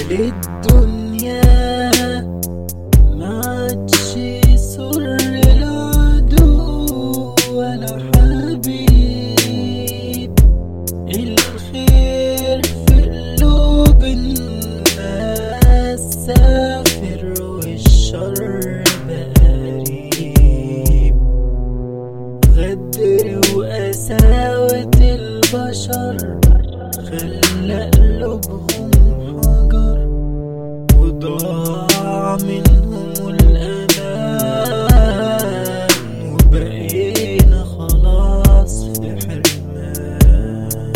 الدنيا ما عادش يسر العدو ولا حبيب الخير في قلوب الناس سافر والشر بقريب غدر وقساوة البشر خلى قلوبهم حجر وضاع منهم الأمان وبقينا خلاص في حرمان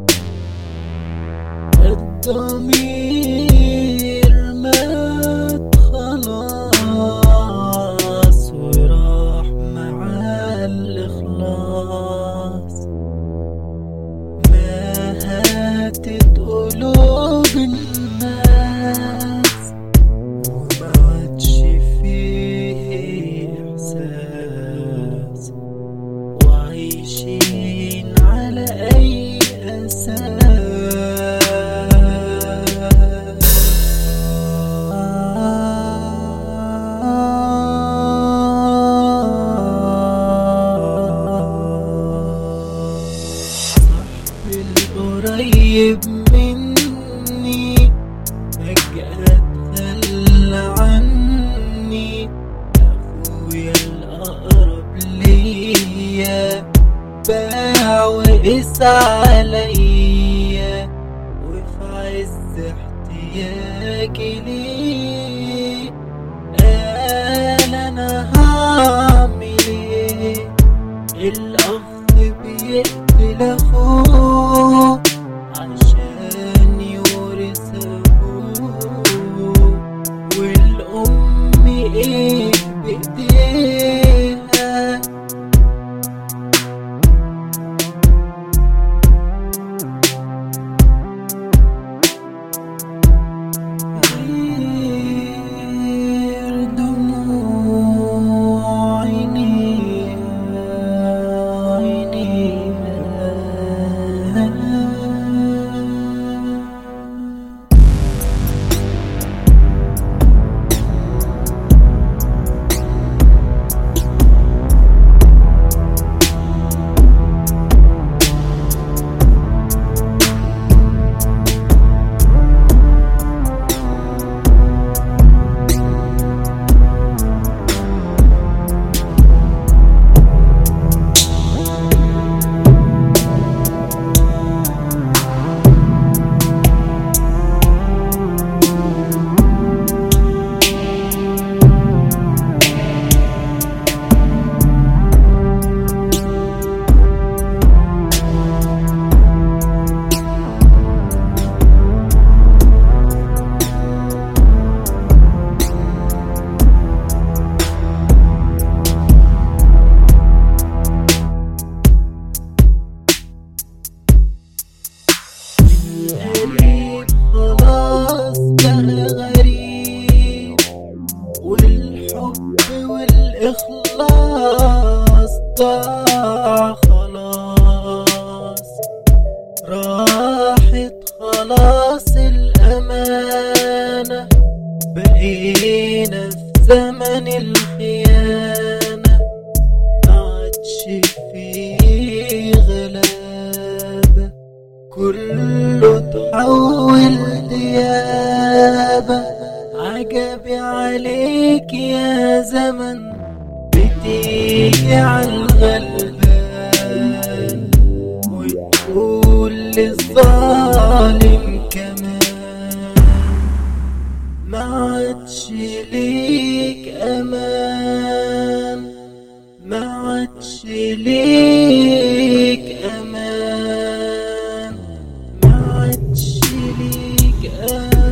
الضمير مات خلاص وراح مع الإخلاص ما هاتت قلوب الناس وما عادش فيه إحساس وعايشين على أي أساس القريب مني فجأة تخلى عني أخويا الأقرب ليا باع وقس عليا وفي عز احتياجي ليه قال أنا هعمل ايه الأخ بيقتل أخوه عشان يورث أبوه والأم إيه بإيديها غير دموع عينيها عينيها القريب خلاص بقى غريب والحب والإخلاص ضاع خلاص راحت خلاص الأمانة بقينا في زمن الخيانة ما عادش فيه غلابة كله تحول ديابة عجبي عليك يا زمن بتيجي عالغلبان وتقول للظالم كمان ما عادش ليك امان ما عادش ليك امان ما عادش ليك امان